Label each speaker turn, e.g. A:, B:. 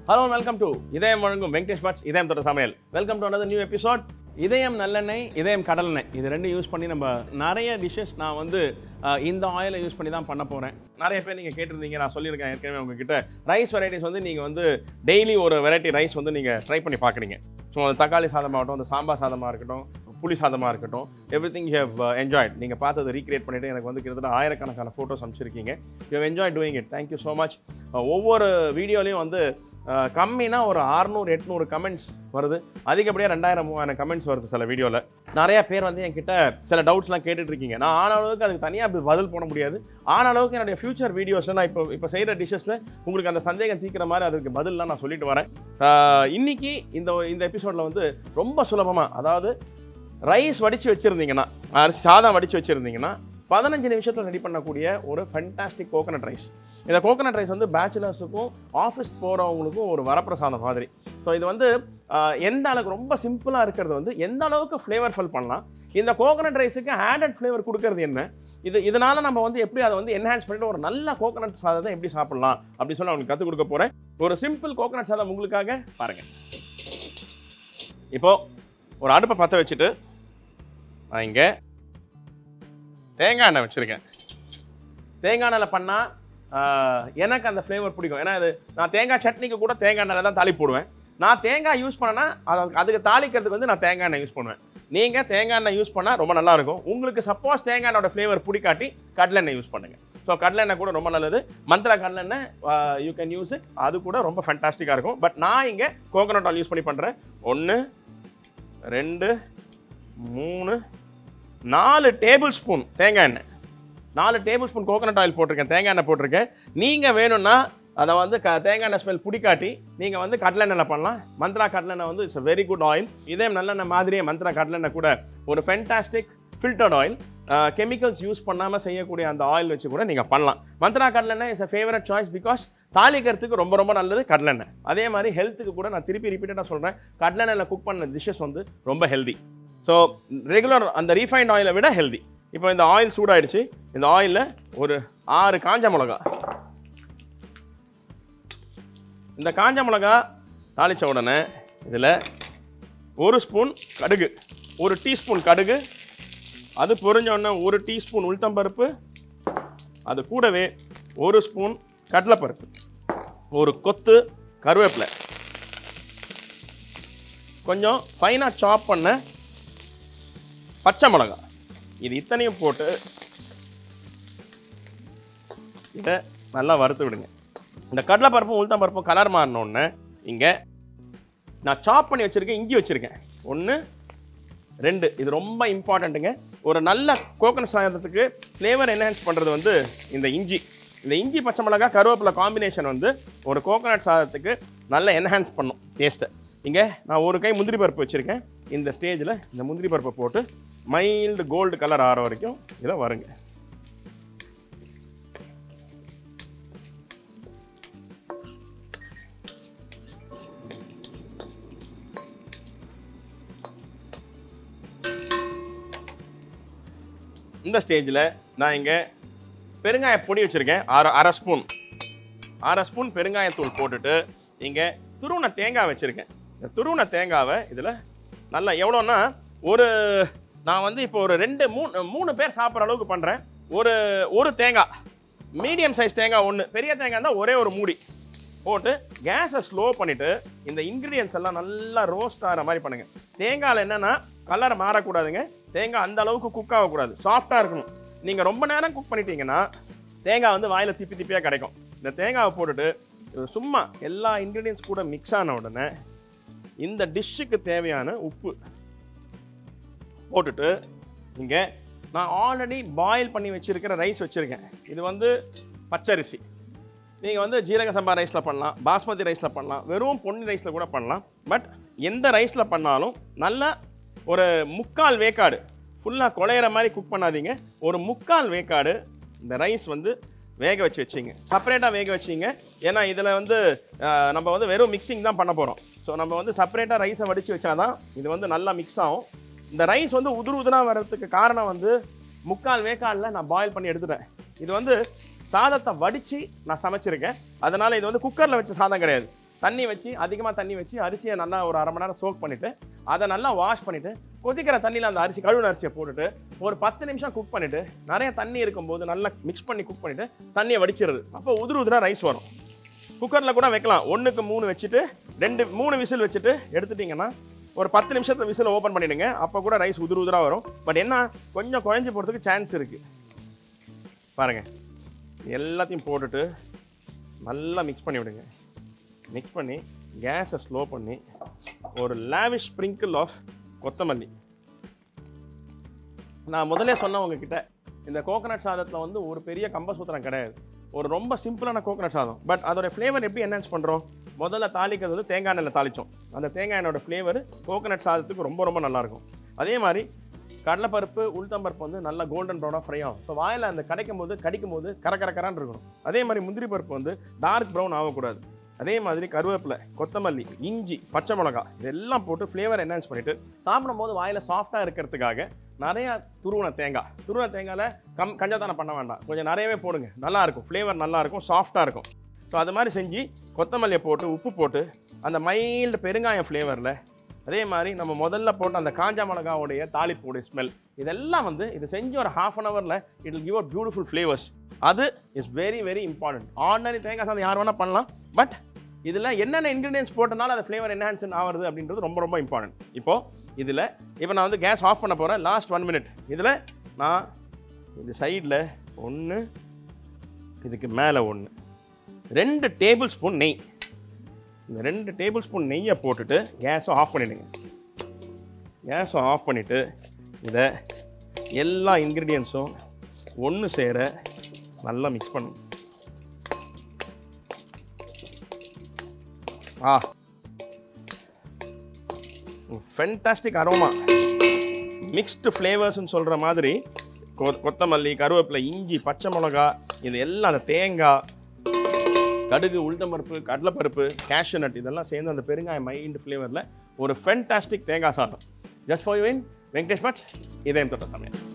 A: hello welcome to இதயம் வழங்கும் வெங்கடேஷ் பட்ஸ் இதயம் தொட்ட சமையல் welcome to another new episode Idhayam நல்லெண்ணெய் இதயம் கடலெண்ணெய் இது ரெண்டும் யூஸ் பண்ணி நம்ம நிறைய டிஷ்ஷஸ் நான் வந்து அஹ், இந்த ஆயிலை யூஸ் பண்ணி தான் பண்ண போகிறேன் நிறைய பேர் நீங்கள் கேட்டிருந்தீங்க நான் சொல்லியிருக்கேன் ஏற்கனவே உங்ககிட்ட ரைஸ் வெரைட்டிஸ் வந்து நீங்கள் வந்து டெய்லி ஒரு வெரைட்டி ரைஸ் வந்து நீங்கள் ட்ரை பண்ணி பார்க்குறீங்க ஸோ அந்த தக்காளி சாதமாகட்டும் அந்த சாம்பார் சாதமாக இருக்கட்டும் புளி சாதமாக இருக்கட்டும் everything you have enjoyed நீங்கள் பார்த்ததை ரீக்ரியேட் பண்ணிவிட்டு எனக்கு வந்து கிட்டத்தட்ட ஆயிரக்கணக்கான ஃபோட்டோஸ் அனுப்பிச்சிருக்கீங்க you enjoy doing it thank you so much ஒவ்வொரு வீடியோலையும் வந்து அஹ், கம்மினா ஒரு அறுநூறு எட்நூறு கமெண்ட்ஸ் வருது அதிகப்படியாக ரெண்டாயிரம் மூவாயிரம் கமெண்ட்ஸ் வருது சில வீடியோவில் நிறைய பேர் வந்து என்கிட்ட சில டவுட்ஸ்லாம் கேட்டுட்டு இருக்கீங்க நான் ஆன அளவுக்கு அதுக்கு தனியாக பதில் போட முடியாது ஆன அளவுக்கு என்னுடைய ஃபியூச்சர் வீடியோஸில் நான் இப்போ இப்போ செய்கிற டிஷ்ஷஸில் உங்களுக்கு அந்த சந்தேகம் தீர்க்கிற மாதிரி அதுக்கு பதில்லாம் நான் சொல்லிட்டு வரேன் அஹ், இன்னைக்கு இந்த இந்த எபிசோடில் வந்து ரொம்ப சுலபமாக அதாவது ரைஸ் வடித்து வச்சுருந்தீங்கன்னா அரிசி சாதம் வடித்து வச்சுருந்தீங்கன்னா பதினஞ்சு நிமிஷத்தில் ரெடி பண்ணக்கூடிய ஒரு ஃபென்டாஸ்டிக் கோகனட் ரைஸ் இந்த கோகனட் ரைஸ் வந்து பேச்சுலர்ஸுக்கும் ஆஃபீஸ் போகிறவங்களுக்கும் ஒரு வரப்பிரசாதம் மாதிரி ஸோ இது வந்து ஆஹ், எந்த அளவுக்கு ரொம்ப சிம்பிளாக இருக்கிறது வந்து எந்த அளவுக்கு ஃப்ளேவர்ஃபுல் பண்ணலாம் இந்த கோகனட் ரைஸுக்கு ஆடட் ஃப்ளேவர் கொடுக்கறது என்ன இது இதனால நம்ம வந்து எப்படி அதை வந்து என்ஹான்ஸ் பண்ணிட்டு ஒரு நல்ல கோகனட் சாதத்தை எப்படி சாப்பிடலாம் அப்படி சொல்லி அவங்களுக்கு கற்றுக் கொடுக்க போகிறேன் ஒரு சிம்பிள் கோகனட் சாதம் உங்களுக்காக பாருங்கள் இப்போ ஒரு அடுப்பை பற்ற வச்சுட்டு நான் இங்கே தேங்காய் எண்ணெய் வச்சுருக்கேன் தேங்காய் எண்ணெயில் பண்ணால் எனக்கு அந்த ஃப்ளேவர் பிடிக்கும் ஏன்னா இது நான் தேங்காய் சட்னிக்கு கூட தேங்காய் எண்ணெயில் தான் தாளி போடுவேன் நான் தேங்காய் யூஸ் பண்ணேன்னா அது அதுக்கு தாளிக்கிறதுக்கு வந்து நான் தேங்காய் எண்ணெய் யூஸ் பண்ணுவேன் நீங்கள் தேங்காய் எண்ணெய் யூஸ் பண்ணால் ரொம்ப நல்லா இருக்கும் உங்களுக்கு சப்போஸ் தேங்காய் எண்ணெயோட ஃப்ளேவர் பிடிக்காட்டி கடலை எண்ணெய் யூஸ் பண்ணுங்கள் ஸோ கடலை எண்ணெய் கூட ரொம்ப நல்லது மந்த்ரா கடலை எண்ணெய் யூ கேன் யூஸ் இட் அது கூட ரொம்ப ஃபேண்டாஸ்டிக்காக இருக்கும் பட் நான் இங்கே கோகோனட் ஆயில் யூஸ் பண்ணி பண்ணுறேன் ஒன்று ரெண்டு மூணு நாலு டேபிள் ஸ்பூன் தேங்காய் எண்ணெய் நாலு டேபிள் ஸ்பூன் கோகனட் ஆயில் போட்டிருக்கேன் தேங்காய் எண்ணெய் போட்டிருக்கேன் நீங்கள் வேணும்னா அதை வந்து க தேங்காய் எண்ணெய் ஸ்மெல் பிடிக்காட்டி நீங்கள் வந்து கடலெண்ணெயில் பண்ணலாம் மந்த்ரா கடலெண்ணெய் வந்து இட்ஸ் வெரி குட் ஆயில் இதே நல்லெண்ணெய் மாதிரியே மந்த்ரா கடலெண்ணெய் கூட ஒரு fantastic filtered oil chemicals use பண்ணாமல் செய்யக்கூடிய அந்த ஆயில் வச்சு கூட நீங்கள் பண்ணலாம் மந்த்ரா கடலெண்ணெய் is a favourite choice because தாளிக்கிறதுக்கு ரொம்ப ரொம்ப நல்லது கடலெண்ணெய் அதே மாதிரி ஹெல்த்துக்கு கூட நான் திருப்பி ரிப்பீட்டடாக சொல்கிறேன் கடலெண்ணெயில் குக் பண்ண டிஷ்ஷஸ் வந்து ரொம்ப ஹெல்தி ஸோ ரெகுலர் அந்த ரீஃபைண்ட் ஆயிலை விட ஹெல்தி இப்போ இந்த ஆயில் சூடாயிடுச்சு இந்த ஆயிலில் ஒரு ஆறு காஞ்ச மிளகா இந்த காஞ்ச மிளகா தாளித்த உடனே இதில் ஒரு ஸ்பூன் கடுகு ஒரு டீஸ்பூன் கடுகு அது பொரிஞ்ச உடனே ஒரு டீஸ்பூன் உளுத்தம்பருப்பு அது கூடவே ஒரு ஸ்பூன் கடலைப்பருப்பு ஒரு கொத்து கருவேப்பிலை கொஞ்சம் ஃபைனாக சாப் பண்ண பச்சை மிளகா இது இத்தனையும் போட்டு இதை நல்லா வறுத்து விடுங்க இந்த கடலைப்பருப்பும் உளுத்தம் பருப்பும் கலர் மாறினோடனே இங்கே நான் சாப் பண்ணி வச்சுருக்கேன் இஞ்சி வச்சுருக்கேன் ஒன்று ரெண்டு இது ரொம்ப இம்பார்ட்டண்ட்டுங்க ஒரு நல்ல கோகனட் சாதத்துக்கு ஃப்ளேவர் என்ஹான்ஸ் பண்ணுறது வந்து இந்த இஞ்சி இந்த இஞ்சி பச்சை மிளகா கருவேப்பிலை காம்பினேஷன் வந்து ஒரு கோகனட் சாதத்துக்கு நல்லா என்ஹான்ஸ் பண்ணும் டேஸ்ட்டை இங்கே நான் ஒரு கை முந்திரி பருப்பு வச்சுருக்கேன் இந்த ஸ்டேஜில் இந்த முந்திரி பருப்பை போட்டு மைல்டு கோல்டு கலர் ஆகிற வரைக்கும் இதை வருங்க இந்த ஸ்டேஜில் நான் இங்கே பெருங்காய பொடி வச்சுருக்கேன் அரை அரை ஸ்பூன் அரை ஸ்பூன் பெருங்காயத்தூள் போட்டுட்டு இங்கே துருவன தேங்காய் வச்சுருக்கேன் இந்த துருவன தேங்காவை இதில் நல்லா எவ்வளோன்னா ஒரு நான் வந்து இப்போ ஒரு ரெண்டு மூணு மூணு பேர் சாப்பிட்ற அளவுக்கு பண்ணுறேன் ஒரு ஒரு தேங்காய் மீடியம் சைஸ் தேங்காய் ஒன்று பெரிய தேங்காய் இருந்தால் ஒரே ஒரு மூடி போட்டு கேஸை ஸ்லோ பண்ணிவிட்டு இந்த இன்க்ரீடியன்ஸ் எல்லாம் நல்லா ரோஸ்ட் ஆகிற மாதிரி பண்ணுங்கள் தேங்காயில் என்னென்னா கலர் மாறக்கூடாதுங்க தேங்காய் அந்த அளவுக்கு குக் ஆகக்கூடாது சாஃப்டாக இருக்கணும் நீங்கள் ரொம்ப நேரம் குக் பண்ணிட்டீங்கன்னா தேங்காய் வந்து வாயில் திப்பி திப்பியாக கிடைக்கும் இந்த தேங்காவை போட்டுட்டு இது சும்மா எல்லா இன்க்ரீடியன்ஸ் கூட மிக்ஸ் ஆன உடனே இந்த டிஷ்ஷுக்கு தேவையான உப்பு போட்டுட்டு இங்கே நான் ஆல்ரெடி பாயில் பண்ணி வச்சுருக்கிற ரைஸ் வச்சுருக்கேன் இது வந்து பச்சரிசி நீங்கள் வந்து ஜீரக சம்பா ரைஸில் பண்ணலாம் பாஸ்மதி ரைஸில் பண்ணலாம் வெறும் பொன்னி ரைஸில் கூட பண்ணலாம் பட் எந்த ரைஸில் பண்ணாலும் நல்லா ஒரு முக்கால் வேக்காடு ஃபுல்லாக குழையிற மாதிரி குக் பண்ணாதீங்க ஒரு முக்கால் வேக்காடு இந்த ரைஸ் வந்து வேக வச்சு வச்சிங்க செப்பரேட்டாக வேக வச்சிங்க ஏன்னா இதில் வந்து ஆஹ், நம்ம வந்து வெறும் மிக்சிங் தான் பண்ண போகிறோம் ஸோ நம்ம வந்து செப்பரேட்டாக ரைஸை வடித்து வச்சாதான் இது வந்து நல்லா மிக்ஸ் ஆகும் இந்த ரைஸ் வந்து உதிர் உதிராக வர்றதுக்கு காரணம் வந்து முக்கால் வேக்காடில் நான் பாயில் பண்ணி எடுத்துட்டேன் இது வந்து சாதத்தை வடித்து நான் சமைச்சிருக்கேன் அதனால் இது வந்து குக்கரில் வச்ச சாதம் கிடையாது தண்ணி வச்சு அதிகமாக தண்ணி வச்சு அரிசியை நல்லா ஒரு அரை மணி நேரம் சோக் பண்ணிவிட்டு அதை நல்லா வாஷ் பண்ணிவிட்டு கொதிக்கிற தண்ணியில் அந்த அரிசி கழுவுன அரிசியை போட்டுட்டு ஒரு பத்து நிமிஷம் குக் பண்ணிவிட்டு நிறைய தண்ணி இருக்கும்போது நல்லா மிக்ஸ் பண்ணி குக் பண்ணிவிட்டு தண்ணியை வடிச்சிடுறது அப்போ உதிரு உதிரா ரைஸ் வரும் குக்கரில் கூட வைக்கலாம் ஒன்றுக்கு மூணு வச்சுட்டு ரெண்டு மூணு விசில் வச்சுட்டு எடுத்துட்டிங்கன்னா ஒரு பத்து நிமிஷத்துல விசில் ஓப்பன் பண்ணிடுங்க அப்போ கூட ரைஸ் உதிரு உதிரா வரும் பட் என்ன கொஞ்சம் குழஞ்சி போகிறதுக்கு சான்ஸ் இருக்குது பாருங்க எல்லாத்தையும் போட்டுட்டு நல்லா மிக்ஸ் பண்ணி விடுங்க மிக்ஸ் பண்ணி கேஸை ஸ்லோ பண்ணி ஒரு லாவிஷ் ஸ்ப்ரிங்கிள் ஆஃப் கொத்தமல்லி நான் முதல்ல சொன்னேன் உங்ககிட்ட இந்த கோகனட் சாதத்தில் வந்து ஒரு பெரிய கம்பசூத்திரம் கிடையாது ஒரு ரொம்ப சிம்பிளான கோகனட் சாதம் பட் அதோட ஃப்ளேவர் எப்படி என்ஹான்ஸ் பண்ணுறோம் முதல்ல தாளிக்கிறது வந்து தேங்காய் எண்ணெயில் தாளித்தோம் அந்த தேங்காய் எண்ணெயோட ஃப்ளேவர் கோகனட் சாதத்துக்கு ரொம்ப ரொம்ப நல்லாயிருக்கும் அதே மாதிரி கடலைப்பருப்பு உளுத்தம்பருப்பு வந்து நல்லா கோல்டன் ப்ரௌனாக ஃப்ரை ஆகும் ஸோ வாயில் அந்த கிடைக்கும் போது கடிக்கும் போது கர கர கரான்னு இருக்கணும் அதே மாதிரி முந்திரி பருப்பு வந்து டார்க் ப்ரௌன் ஆகக்கூடாது அதே மாதிரி கருவேப்பிலை கொத்தமல்லி இஞ்சி பச்சை மிளகா இதெல்லாம் போட்டு ஃப்ளேவர் என்ஹான்ஸ் பண்ணிவிட்டு சாப்பிடும் போது வாயில் சாஃப்டாக இருக்கிறதுக்காக நிறையா துருவன தேங்காய் துருவன தேங்காயில் கம் கஞ்சத்தானம் பண்ண வேண்டாம் கொஞ்சம் நிறையவே போடுங்க நல்லா இருக்கும் ஃப்ளேவர் நல்லா இருக்கும் சாஃப்டாக இருக்கும் ஸோ அது மாதிரி செஞ்சு கொத்தமல்லியை போட்டு உப்பு போட்டு அந்த மைல்டு பெருங்காயம் ஃப்ளேவரில் அதே மாதிரி நம்ம முதல்ல போட்ட அந்த காஞ்ச மிளகாவுடைய தாளிப்புடைய ஸ்மெல் இதெல்லாம் வந்து இது செஞ்சு ஒரு ஹாஃப் அன் ஹவரில் it will give a beautiful flavours அது is very very important ordinary தேங்காய் சாதம் யார் வேணால் பண்ணலாம் பட் இதில் என்னென்ன இன்க்ரீடியன்ஸ் போட்டனால அது ஃப்ளேவர் என்ஹான்ஸ் ஆகுறது அப்படின்றது ரொம்ப ரொம்ப இம்பார்ட்டன்ட் இப்போது இதில் இப்போ நான் வந்து கேஸ் ஆஃப் பண்ண போகிறேன் லாஸ்ட் ஒன் மினிட் இதில் நான் இந்த சைடில் ஒன்று இதுக்கு மேலே ஒன்று ரெண்டு டேபிள் ஸ்பூன் நெய் இந்த ரெண்டு டேபிள் ஸ்பூன் நெய்யை போட்டுட்டு கேஸை ஆஃப் பண்ணிடுங்க கேஸை ஆஃப் பண்ணிவிட்டு இதை எல்லா இன்க்ரீடியன்ஸும் ஒன்று சேர நல்லா மிக்ஸ் பண்ணுங்க ஆ ஃபென்டாஸ்டிக் அரோமா மிக்ஸ்டு ஃப்ளேவர்ஸ்னு சொல்கிற மாதிரி கொ கொத்தமல்லி கருவேப்பிலை இஞ்சி பச்சை மிளகா இது எல்லாம் அந்த தேங்காய் கடுகு உளுத்தம்பருப்பு கடலைப்பருப்பு கேஷ்யூ நட் இதெல்லாம் சேர்ந்து அந்த பெருங்காய மைண்ட் ஃப்ளேவரில் ஒரு ஃபென்டாஸ்டிக் தேங்காய் சாதம் just for you in Venkatesh Bhat's Idhayam தொட்ட சமையல்